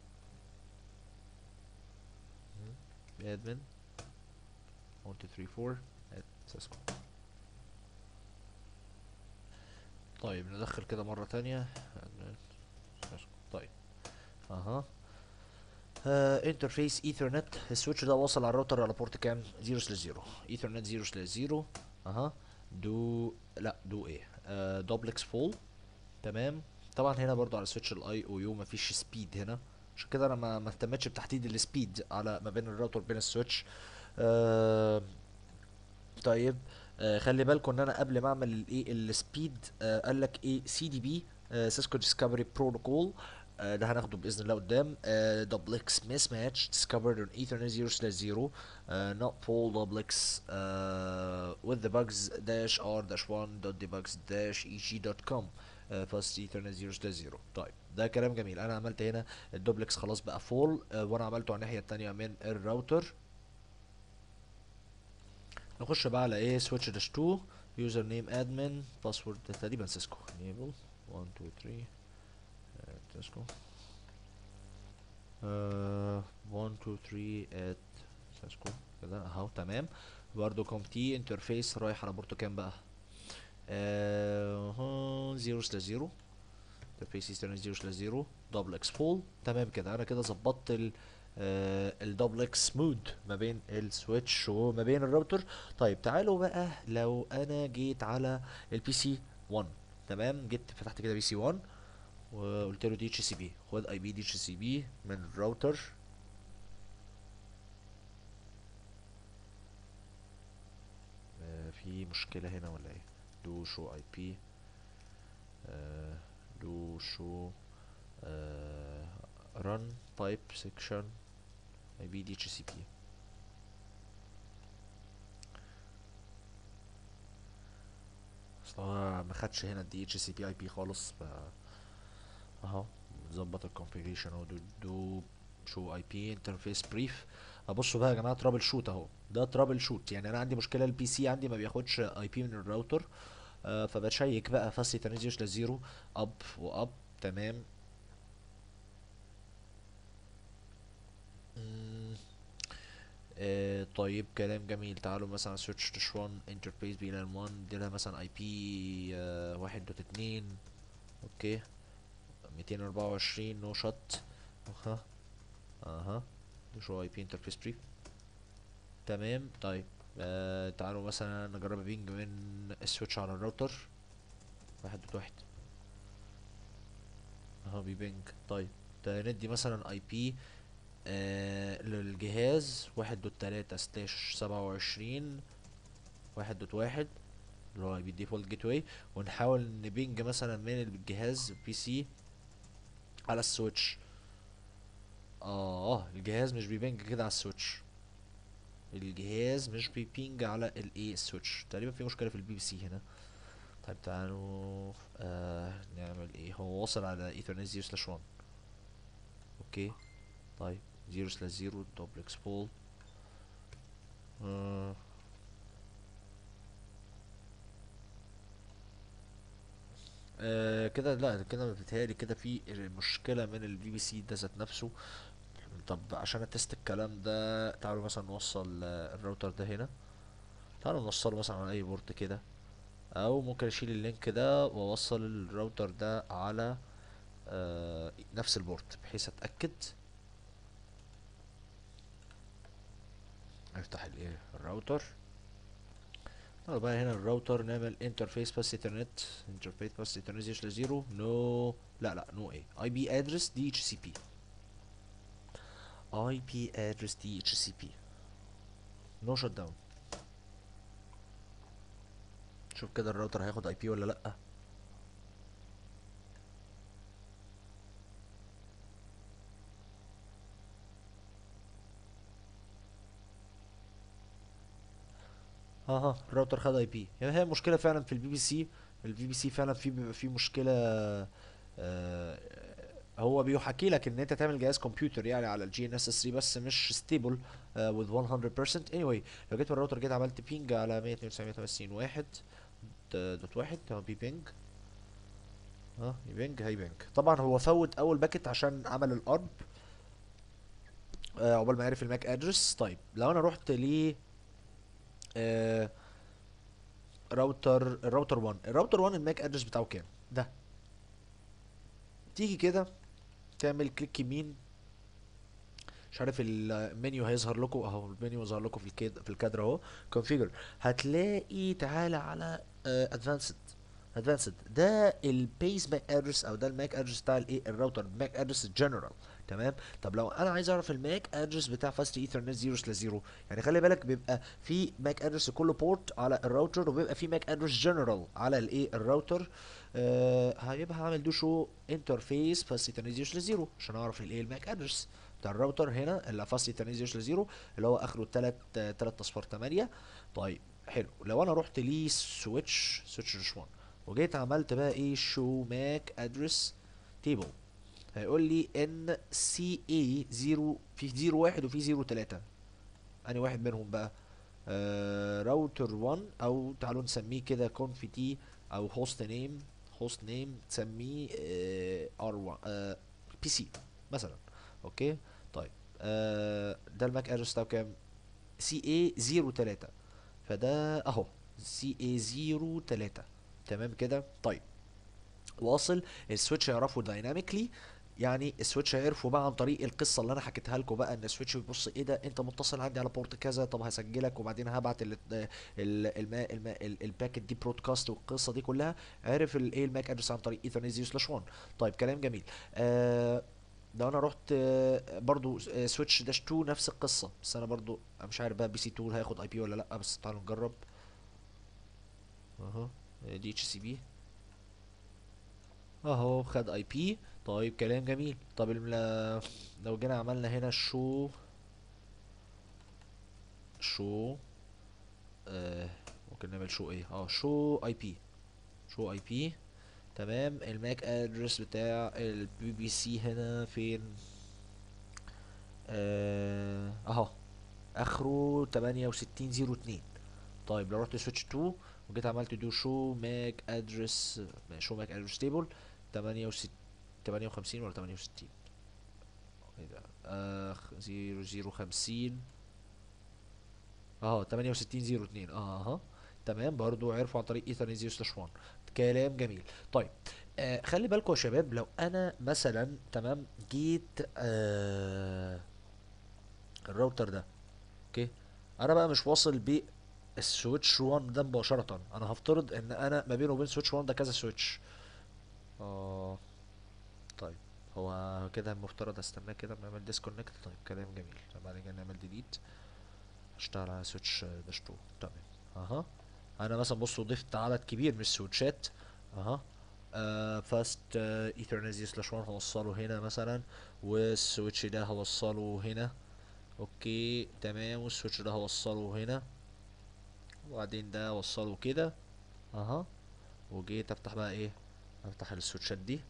A: admin 1 2 3 4 at سيسكو طيب ندخل كده مرة تانية admin سيسكو طيب اها انترفيس ايثرنت السويتش ده واصل على الراوتر على بورت كام 0 سلاش 0 ايثرنت 0 سلاش 0 اها دو لا دو ايه آه دوبلكس فول تمام طبعا هنا برضو على سويتش الاي او يو مفيش سبيد هنا عشان كده انا ما ما اهتمتش بتحديد السبيد على ما بين الراوتر وبين السويتش آه طيب آه خلي بالكم ان انا قبل ما اعمل الايه السبيد آه قال لك ايه سي دي بي سيسكو ديسكفري بروتوكول ده هناخده باذن الله قدام دوبلكس ميس ماتش discovered on ethernet 0 slash 0 uh, not full duplex uh, with the bugs dash r dash 1 dot debugs dash eg dot com uh, fast ethernet 0 slash 0 طيب ده كلام جميل انا عملت هنا الدوبلكس خلاص بقى فول uh, وانا عملته على الناحيه التانيه من الراوتر نخش بقى على ايه سويتش داش 2 يوزر نيم ادمن باسورد تقريبا سيسكو enable 1 2 3 سيسكو 1 2 3 at سيسكو كده اهو تمام برضه كوم تي انترفيس رايح على بورتو كام بقى اها 0 سلاش 0 انترفيس ايسترن 0 سلاش 0 دبل اكس فول تمام كده انا كده ظبطت ال الدبلكس مود ما بين السويتش وما بين الراوتر طيب تعالوا بقى لو انا جيت على البي سي 1 تمام جيت فتحت كده بي سي 1 وقلت له دي اتش سي بي خد اي بي دي اتش سي بي من الراوتر آه، في مشكلة هنا ولا ايه دو شو اي بي دو شو run pipe section اي بي دي اتش سي بي اصل هو ما خدش هنا الدي اتش سي بي اي بي خالص ف اهو نظبط الكونفيجريشن اهو دو دو شو اي بي انترفيس بريف ابصوا بقى يا جماعه ترابل شوت اهو ده ترابل شوت يعني انا عندي مشكله البي سي عندي ما بياخدش اي بي من الراوتر آه فبشيك بقى فاسي ترانزيوش لزيرو اب واب تمام مم. آه طيب كلام جميل تعالوا مثلا سيرش داش 1 انترفيس بيلان 1 دي لها مثلا اي بي واحد دوت اتنين اوكي ميتين اربعة وعشرين نو شوت اها اها ده شو اي بي انترفيس بريف تمام طيب آه تعالوا مثلا نجرب بينج من السويتش على الراوتر واحد دوت واحد اهو بيبينج طيب ده ندي مثلا اي بي آه للجهاز واحد دوت تلاتة سلاش سبعة وعشرين واحد دوت واحد اللي هو اي بي ديفولت جيت واي ونحاول نبينج مثلا من الجهاز بي سي على السويتش اه الجهاز مش بيبينج كده على السويتش الجهاز مش بيبينج على الايه السويتش تقريبا في مشكله في البي بي سي هنا طيب تعالوا آه نعمل ايه هو واصل على ايثرنت 0 سلاش 1 اوكي طيب 0 سلاش 0 دوبلكس بول آه آه كده لا كده بيتهيألي كده في مشكلة من البي بي سي ده ذات نفسه طب عشان اتست الكلام ده تعالوا مثلا نوصل آه، الراوتر ده هنا تعالوا نوصله مثلا على اي بورت كده او ممكن اشيل اللينك ده واوصل الراوتر ده على آه نفس البورت بحيث اتأكد افتح الايه الراوتر تعالوا بقى هنا الراوتر نعمل انترفيس باس ايثرنت انترفيس باس ايثرنت زيرو زيرو نو لا لا نو ايه اي بي ادرس دي اتش سي بي اي بي ادرس دي اتش سي بي نو شت داون شوف كده الراوتر هياخد اي بي ولا لا ها ها الراوتر خد اي بي يعني هي المشكله فعلا في البي بي سي البي بي سي فعلا في بيبقى في مشكله آه هو بيحكي لك ان انت تعمل جهاز كمبيوتر يعني على الجي ان اس 3 بس مش ستيبل with 100% anyway لو جيت بالراوتر جيت عملت بينج على 192.168 واحد دوت واحد تمام بي بينج ها يبينج هيبينج طبعا هو فوت اول باكت عشان عمل الارب آه عقبال ما عرف الماك ادرس طيب لو انا رحت ل آه راوتر الراوتر 1 الراوتر 1 الماك ادرس بتاعه كام ده تيجي كده تعمل كليك يمين مش عارف المنيو هيظهر لكم اهو المنيو ظهر لكم في الكاد في الكادر اهو كونفيجر هتلاقي تعالى على ادفانسد ادفانسد ده البيس ماك ادرس او ده الماك ادرس بتاع الايه الراوتر الماك ادرس الجنرال تمام طب لو انا عايز اعرف الماك ادرس بتاع فاست ايثرنت 0 سلاش 0 يعني خلي بالك بيبقى في ماك ادرس لكل بورت على الراوتر وبيبقى في ماك ادرس جنرال على الايه الراوتر آه هيبقى هعمل دو شو انترفيس فاست ايثرنت 0 سلاش 0 عشان اعرف الايه الماك ادرس بتاع الراوتر هنا اللي فاست ايثرنت 0 سلاش 0 اللي هو اخره 3 3 اصفار 8 طيب حلو لو انا رحت ليه سويتش سويتش 1 وجيت عملت بقى ايه شو ماك ادرس تيبل هيقول لي ان سي اي 0 في 0 1 وفي 0 3 انهي واحد منهم بقى آه راوتر 1 او تعالوا نسميه كده كونفي تي او هوست نيم هوست نيم تسميه ار 1 بي سي مثلا اوكي طيب آه ده الماك ادرس بتاعه كام سي اي 0 3 فده اهو سي اي 0 3 تمام كده طيب واصل السويتش يعرفه دايناميكلي يعني السويتش هيعرفوا بقى عن طريق القصه اللي انا حكيتها لكم بقى ان السويتش بيبص ايه ده انت متصل عندي على بورت كذا طب هسجلك وبعدين هبعت ال ال الما الما الباكت دي برودكاست والقصه دي كلها عرف الايه الماك ادرس عن طريق ايثرنت 0 سلاش 1 طيب كلام جميل آه لو انا رحت آه برضو آه سويتش داش 2 نفس القصه بس انا برضو مش عارف بقى بي سي 2 هياخد اي بي ولا لا بس تعالوا نجرب اهو دي اتش سي بي اهو خد اي بي طيب كلام جميل طب الم- لو جينا عملنا هنا شو شو آه ممكن نعمل شو ايه اه شو اي بي شو اي بي تمام الماك ادرس بتاع البي بي سي هنا فين آه، اهو اخره 6802 طيب لو رحت سويتش 2 وجيت عملت دو شو ماك ادرس شو ماك ادرس تيبل 68 58 ولا 68 ايه ده اخ 0050 اه 6802 اه اها تمام برضو عرفوا عن طريق ايثرنت 0 سلاش 1 كلام جميل طيب آه خلي بالكم يا شباب لو انا مثلا تمام جيت آه الراوتر ده اوكي انا بقى مش واصل بالسويتش 1 ده مباشرة انا هفترض ان انا ما بينه وبين سويتش 1 ده كذا سويتش اه طيب هو كده المفترض استناه كده نعمل ديسكونكت طيب كلام جميل طب بعد كده نعمل ديليت اشتغل على سويتش داش 2 تمام اها انا مثلا بصوا ضفت عدد كبير من السويتشات اها آه فاست ايثرنت زي سلاش 1 هوصله هنا مثلا والسويتش ده هوصله هنا اوكي تمام والسويتش ده هوصله هنا وبعدين ده اوصله كده اها وجيت افتح بقى ايه افتح السويتشات دي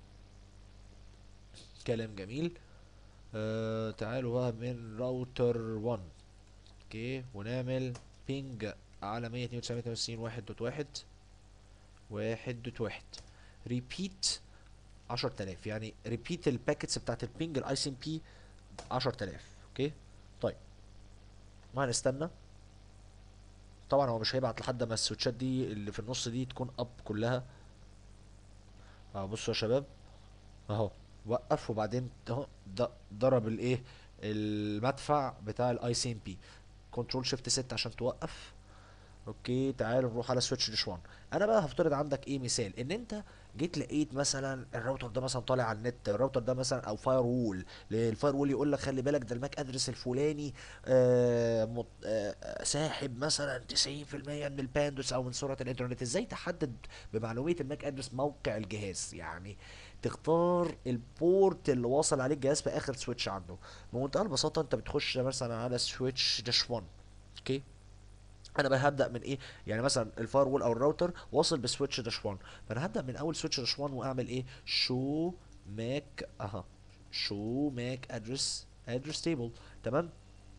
A: كلام جميل آه تعالوا بقى من راوتر 1 اوكي ونعمل بينج على 192 واحد دوت واحد واحد دوت واحد ريبيت عشر تلاف يعني ريبيت الباكتس بتاعت البينج الاي سي ام بي عشر تلاف اوكي طيب وهنستنى طبعا هو مش هيبعت لحد ما السويتشات دي اللي في النص دي تكون اب كلها اه بصوا يا شباب اهو وقف وبعدين اهو ض- ضرب الايه المدفع بتاع الاي سي ام بي كنترول شيفت 6 عشان توقف اوكي تعالوا نروح على سويتش ديش 1 انا بقى هفترض عندك ايه مثال ان انت جيت لقيت مثلا الراوتر ده مثلا طالع على النت الراوتر ده مثلا او فاير وول الفاير وول يقول لك خلي بالك ده الماك ادرس الفلاني آه مط... آه ساحب مثلا 90% من الباندوس او من سرعه الانترنت ازاي تحدد بمعلوميه الماك ادرس موقع الجهاز يعني تختار البورت اللي واصل عليه الجهاز في اخر سويتش عنده بمنتهى البساطه انت بتخش مثلا على سويتش داش 1 اوكي انا بقى هبدا من ايه يعني مثلا الفاير وول او الراوتر واصل بسويتش داش 1 فانا هبدا من اول سويتش داش 1 واعمل ايه شو ماك اها شو ماك ادرس ادرس تيبل تمام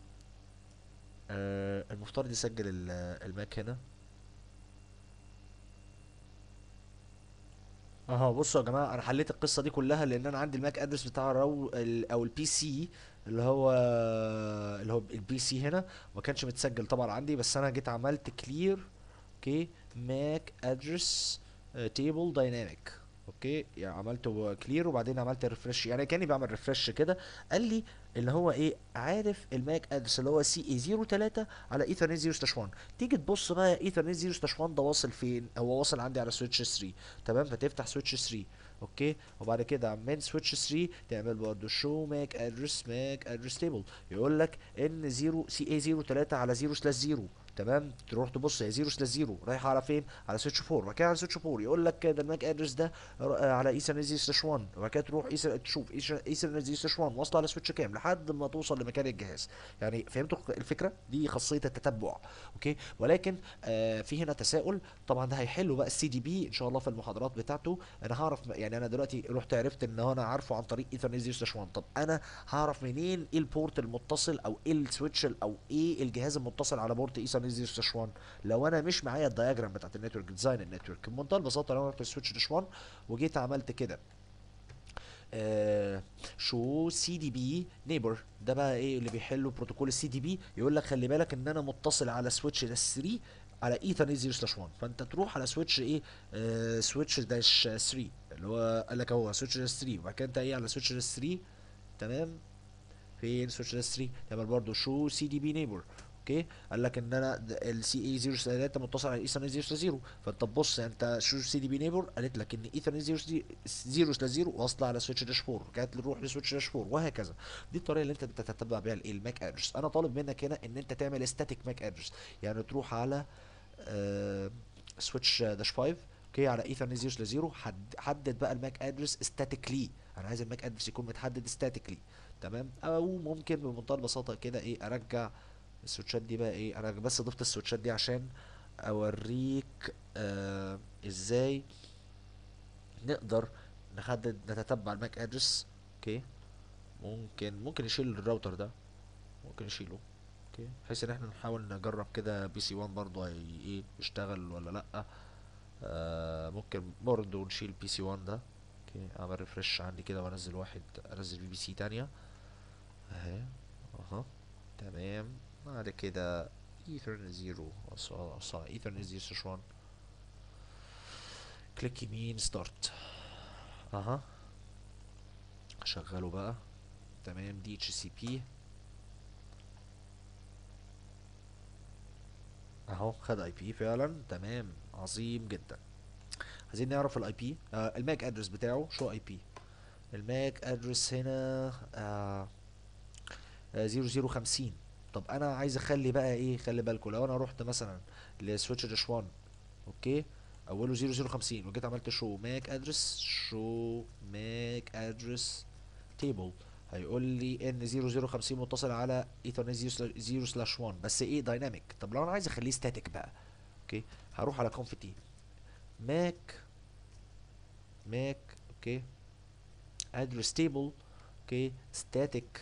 A: آه المفترض يسجل ال- الماك هنا اها بصوا يا جماعه انا حليت القصه دي كلها لان انا عندي الماك ادرس بتاع الرو ال- او البي سي اللي هو اللي هو البي سي هنا ما كانش متسجل طبعا عندي بس انا جيت عملت كلير اوكي ماك ادرس تيبل دايناميك اوكي يعني عملته كلير وبعدين عملت ريفرش يعني كاني بعمل ريفرش كده قال لي اللي هو ايه عارف الماك ادرس اللي هو سي اي 03 على ايثرنت 0 سلاش 1 تيجي تبص بقى ايثرنت 0 سلاش 1 ده واصل فين هو واصل عندي على سويتش 3 تمام فتفتح سويتش 3 اوكي وبعد كده من سويتش 3 تعمل برضه شو ماك ادرس ماك ادرس تيبل يقول لك ان 0 سي اي 03 على 0 سلاش 0 تمام تروح تبص هي 0 سلاش 0 رايحه على فين على سويتش 4 بعد كده على سويتش 4 يقول لك ده الماك ادرس ده ر- على ايثرنت 0 سلاش 1 وبعد كده تروح إيثر- تشوف ايثرنت 0 سلاش 1 واصله على سويتش كام لحد ما توصل لمكان الجهاز يعني فهمتوا الفكره دي خاصيه التتبع اوكي ولكن آه في هنا تساؤل طبعا ده هيحله بقى السي دي بي ان شاء الله في المحاضرات بتاعته انا هعرف يعني انا دلوقتي رحت عرفت ان انا عارفه عن طريق ايثرنت 0 سلاش 1 طب انا هعرف منين ايه البورت المتصل او ايه السويتش او ايه الجهاز المتصل على بورت ايثرنت 0 سلاش 1 لو انا مش معايا الدياجرام بتاعت النتورك ديزاين النتورك بمنتهى البساطه لو انا رحت السويتش داش 1 وجيت عملت كده آه شو سي دي بي نيبر ده بقى ايه اللي بيحلوا بروتوكول السي دي بي يقول لك خلي بالك ان انا متصل على سويتش داش 3 على ايثرنت 0 سلاش 1 فانت تروح على سويتش ايه آه سويتش داش 3 اللي هو قال لك اهو سويتش داش 3 وبعد كده انت ايه على سويتش داش 3 تمام فين سويتش داش 3 تعمل برضو شو سي دي بي نيبر اوكي قال لك ان انا السي اي 0 3 متصل على ايثرنت 0 0 فانت تبص انت شو سي دي بي نيبر قالت لك ان ايثرنت 0 0 0 واصله على سويتش داش 4 كانت تروح لسويتش داش 4 وهكذا دي الطريقه اللي انت بتتبع بيها الايه الماك ادرس انا طالب منك هنا ان انت تعمل ستاتيك ماك ادرس يعني تروح على آه سويتش داش 5 اوكي على ايثرنت 0 0 حد حدد بقى الماك ادرس ستاتيكلي انا عايز الماك ادرس يكون متحدد ستاتيكلي تمام او ممكن بمنتهى البساطه كده ايه ارجع السويتشات دي بقى ايه انا بس ضفت السويتشات دي عشان اوريك آه ازاي نقدر نحدد نتتبع الماك ادرس اوكي ممكن ممكن نشيل الراوتر ده ممكن نشيله اوكي بحيث ان احنا نحاول نجرب كده بي سي 1 برضه هي ايه يشتغل ولا لا آه ممكن برضه نشيل بي سي 1 ده اوكي اعمل ريفرش عندي كده وانزل واحد انزل بي بي سي تانية اهي اها تمام بعد كده ايثرنت زيرو صح ايثرنت زيرو سلاش 1 كليك يمين ستارت اها شغله بقى تمام دي اتش سي بي اهو خد اي بي فعلا تمام عظيم جدا عايزين نعرف الاي بي آه الماك ادرس بتاعه شو اي بي الماك ادرس هنا آه آه زيرو زيرو خمسين طب انا عايز اخلي بقى ايه خلي بالكم لو انا رحت مثلا لسويتش داش 1 اوكي اوله زيرو زيرو خمسين وجيت عملت شو ماك ادرس شو ماك ادرس تيبل هيقول لي ان 0050 متصل على ايثرنت 0 سلاش 1 بس ايه دايناميك طب لو انا عايز اخليه ستاتيك بقى اوكي هروح على كونف تي ماك ماك اوكي ادرس تيبل اوكي ستاتيك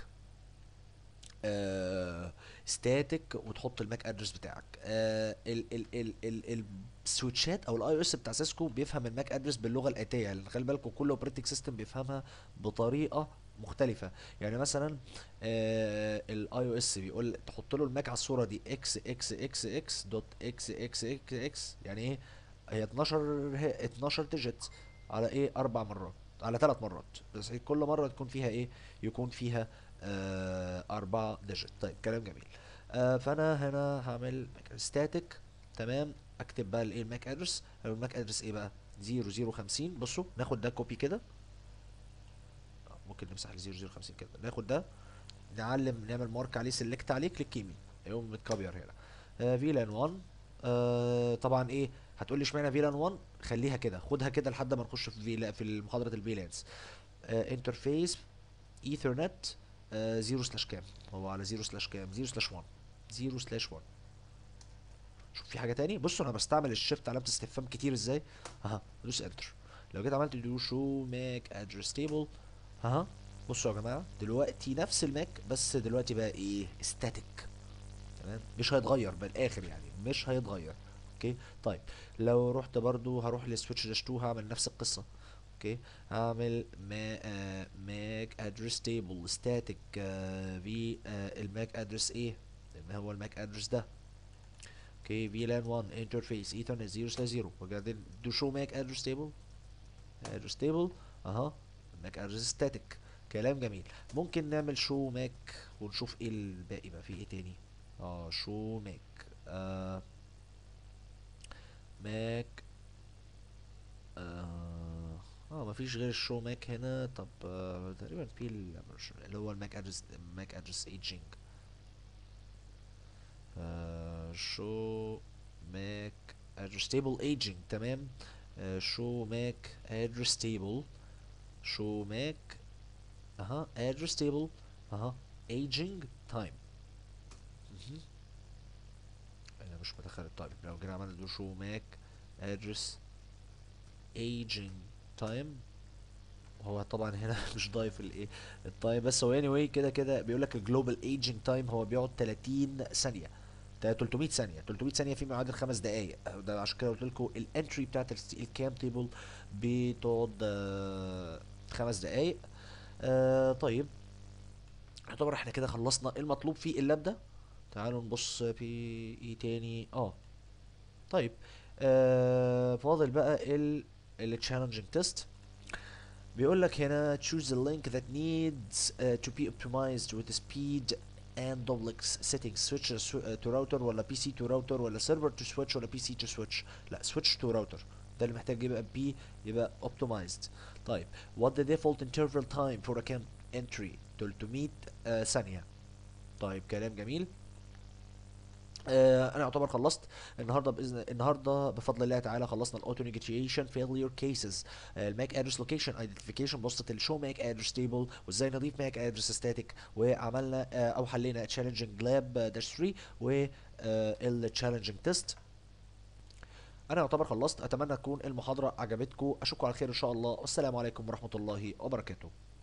A: ستاتيك وتحط الماك ادرس بتاعك آه ال ال ال ال السويتشات او الاي او اس بتاع سيسكو بيفهم الماك ادرس باللغه الاتيه يعني خلي بالكم كل اوبريتنج سيستم بيفهمها بطريقه مختلفه يعني مثلا الاي او اس بيقول تحط له الماك على الصوره دي اكس اكس اكس اكس دوت اكس اكس اكس اكس يعني ايه هي 12 هي 12 ديجيت على ايه اربع مرات على ثلاث مرات بس هي كل مره تكون فيها ايه يكون فيها آه أربعة ديجيت طيب كلام جميل آه فأنا هنا هعمل ستاتيك تمام أكتب بقى الإيه الماك أدرس الماك أدرس إيه بقى زيرو زيرو خمسين بصوا ناخد ده كوبي كده ممكن نمسح الزيرو زيرو خمسين كده ناخد ده نعلم نعمل مارك عليه سيلكت عليه كليك يمين يقوم متكبر هنا آه فيلان 1 آه طبعا ايه هتقول لي اشمعنى فيلان 1 خليها كده خدها كده لحد ما نخش في فيلا في محاضره الفيلانس آه انترفيس ايثرنت آه زيرو سلاش كام هو على زيرو سلاش كام زيرو سلاش 1 زيرو سلاش 1 شوف في حاجه تاني بصوا انا بستعمل الشيفت علامه استفهام كتير ازاي اها دوس انتر لو جيت عملت دو شو ماك ادرس تيبل اها بصوا يا جماعه دلوقتي نفس الماك بس دلوقتي بقى ايه ستاتيك تمام مش هيتغير بالاخر يعني مش هيتغير اوكي طيب لو رحت برضو هروح لسويتش داش 2 هعمل نفس القصه اوكي هعمل ما آه ماك ادرس تيبل ستاتيك آه في آه الماك ادرس ايه ما هو الماك ادرس ده اوكي فيلان 1 انترفيس ايثرنت 0 سلاش 0 وبعدين دو شو ماك ادرس تيبل ادرس تيبل اها ماك ادرس ستاتيك كلام جميل ممكن نعمل شو ماك ونشوف ايه الباقي بقى في ايه تاني اه شو ماك آه ماك اه اه مفيش غير الشو ماك هنا طب آه تقريبا في ال- اللي هو الماك ادرس ماك ادرس ايجينج آه شو ماك ادرس تيبل ايجينج تمام آه شو ماك ادرس تيبل شو ماك اها ادرس تيبل اها ايجينج تايم انا مش متخيل التايم لو جينا عملنا دو شو ماك ادرس ايجينج تايم هو طبعا هنا مش ضايف الايه التايم بس هو anyway كده كده بيقول لك الجلوبال ايجينج تايم هو بيقعد 30 ثانيه ده 300 ثانيه 300 ثانيه فيما يعادل خمس دقائق ده عشان كده قلت لكم الانتري بتاعت الكام تيبل بتقعد آه، خمس دقائق آه طيب يعتبر احنا كده خلصنا المطلوب في اللاب ده تعالوا نبص في ايه تاني اه طيب آه فاضل بقى ال ال challenging test بيقول لك هنا choose the link that needs uh, to be optimized with speed and duplex settings switch to sw- uh, to router ولا PC to router ولا server to switch ولا PC to switch لا switch to router ده اللي محتاج يبقى B يبقى optimized طيب what the default interval time for account entry 300 uh, ثانية طيب كلام جميل آه انا اعتبر خلصت النهارده باذن النهارده بفضل الله تعالى خلصنا الاوتو نيجوشيشن فيلير كيسز الماك ادرس لوكيشن ايدنتيفيكيشن بوصله الشو ماك ادرس تيبل وازاي نضيف ماك ادرس ستاتيك وعملنا آه او حلينا تشالنجنج لاب داش 3 والتشالنجنج تيست انا اعتبر خلصت اتمنى تكون المحاضره عجبتكم اشوفكم على خير ان شاء الله والسلام عليكم ورحمه الله وبركاته